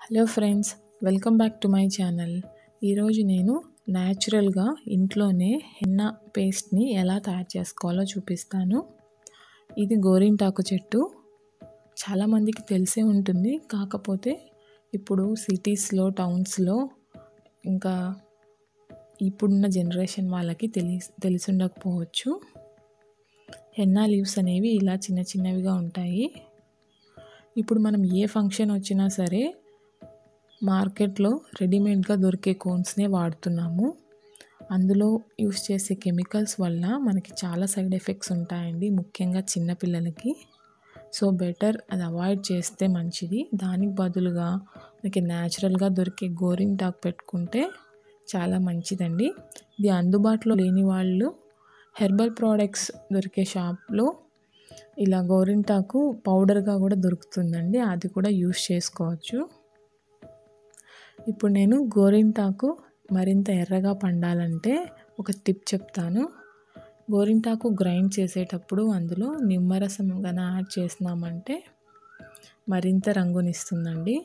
hello friends welcome back to my channel ఈరోజు నేను న్యాచురల్గా ఇంట్లోనే హెన్నా పేస్ట్ని ఎలా తయారు చేసుకోవాలో చూపిస్తాను ఇది గోరింటాకు చెట్టు చాలామందికి తెలిసే ఉంటుంది కాకపోతే ఇప్పుడు సిటీస్లో టౌన్స్లో ఇంకా ఇప్పుడున్న జనరేషన్ వాళ్ళకి తెలి తెలిసి ఉండకపోవచ్చు హెన్నా లీవ్స్ అనేవి ఇలా చిన్న చిన్నవిగా ఉంటాయి ఇప్పుడు మనం ఏ ఫంక్షన్ వచ్చినా సరే మార్కెట్లో రెడీమేడ్గా దొరికే కోన్స్నే వాడుతున్నాము అందులో యూస్ చేసే కెమికల్స్ వల్ల మనకి చాలా సైడ్ ఎఫెక్ట్స్ ఉంటాయండి ముఖ్యంగా చిన్నపిల్లలకి సో బెటర్ అది అవాయిడ్ చేస్తే మంచిది దానికి బదులుగా మనకి న్యాచురల్గా దొరికే గోరింటాకు పెట్టుకుంటే చాలా మంచిదండి ఇది అందుబాటులో లేని వాళ్ళు హెర్బల్ ప్రోడక్ట్స్ దొరికే షాప్లో ఇలా గోరింటాకు పౌడర్గా కూడా దొరుకుతుందండి అది కూడా యూస్ చేసుకోవచ్చు ఇప్పుడు నేను గోరింటాకు మరింత ఎర్రగా పండాలంటే ఒక టిప్ చెప్తాను గోరింటాకు గ్రైండ్ చేసేటప్పుడు అందులో నిమ్మరసం కనుక యాడ్ చేసినామంటే మరింత రంగునిస్తుందండి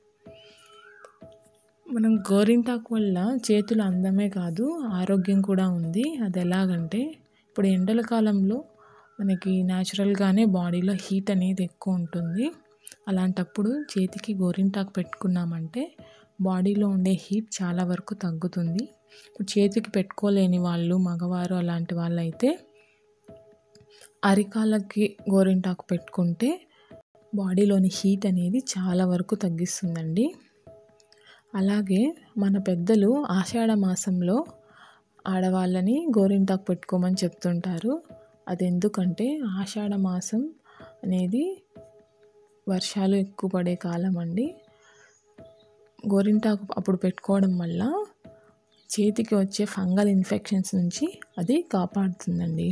మనం గోరింటాకు వల్ల చేతులు అందమే కాదు ఆరోగ్యం కూడా ఉంది అది ఎలాగంటే ఇప్పుడు ఎండల కాలంలో మనకి న్యాచురల్గానే బాడీలో హీట్ అనేది ఎక్కువ ఉంటుంది అలాంటప్పుడు చేతికి గోరింటాకు పెట్టుకున్నామంటే బాడీలో ఉండే హీట్ చాలా వరకు తగ్గుతుంది ఇప్పుడు చేతికి పెట్టుకోలేని వాళ్ళు మగవారు అలాంటి వాళ్ళు అయితే అరికాలకి గోరింటాకు పెట్టుకుంటే బాడీలోని హీట్ అనేది చాలా వరకు తగ్గిస్తుందండి అలాగే మన పెద్దలు ఆషాఢ మాసంలో ఆడవాళ్ళని గోరింటాకు పెట్టుకోమని చెప్తుంటారు అది ఎందుకంటే ఆషాఢ మాసం అనేది వర్షాలు ఎక్కువ పడే కాలం అండి గోరింటాకు అప్పుడు పెట్టుకోవడం వల్ల చేతికి వచ్చే ఫంగల్ ఇన్ఫెక్షన్స్ నుంచి అది కాపాడుతుందండి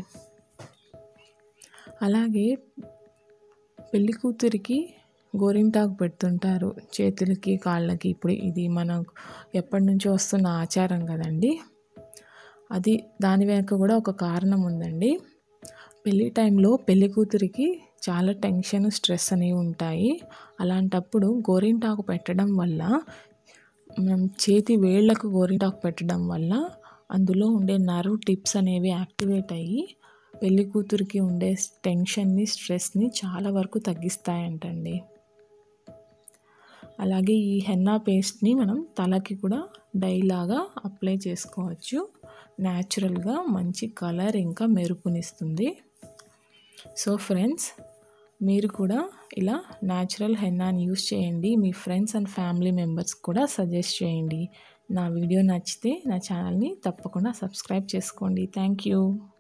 అలాగే పెళ్లి కూతురికి గోరింటాకు పెడుతుంటారు చేతులకి కాళ్ళకి ఇప్పుడు ఇది మనకు ఎప్పటి నుంచో వస్తున్న ఆచారం కదండి అది దాని వెనుక కూడా ఒక కారణం ఉందండి పెళ్ళి టైంలో పెళ్లి కూతురికి చాలా టెన్షన్ స్ట్రెస్ అనేవి ఉంటాయి అలాంటప్పుడు గోరింటాకు పెట్టడం వల్ల మనం చేతి వేళ్లకు గోరింటాకు పెట్టడం వల్ల అందులో ఉండే నర్వ్ టిప్స్ అనేవి యాక్టివేట్ అయ్యి పెళ్లి కూతురికి ఉండే టెన్షన్ని స్ట్రెస్ని చాలా వరకు తగ్గిస్తాయంటండి అలాగే ఈ హెన్నా పేస్ట్ని మనం తలకి కూడా డైలాగా అప్లై చేసుకోవచ్చు న్యాచురల్గా మంచి కలర్ ఇంకా మెరుపునిస్తుంది సో ఫ్రెండ్స్ మీరు కూడా ఇలా న్యాచురల్ హెన్నాని యూస్ చేయండి మీ ఫ్రెండ్స్ అండ్ ఫ్యామిలీ మెంబర్స్ కూడా సజెస్ట్ చేయండి నా వీడియో నచ్చితే నా ఛానల్ని తప్పకుండా సబ్స్క్రైబ్ చేసుకోండి థ్యాంక్ యూ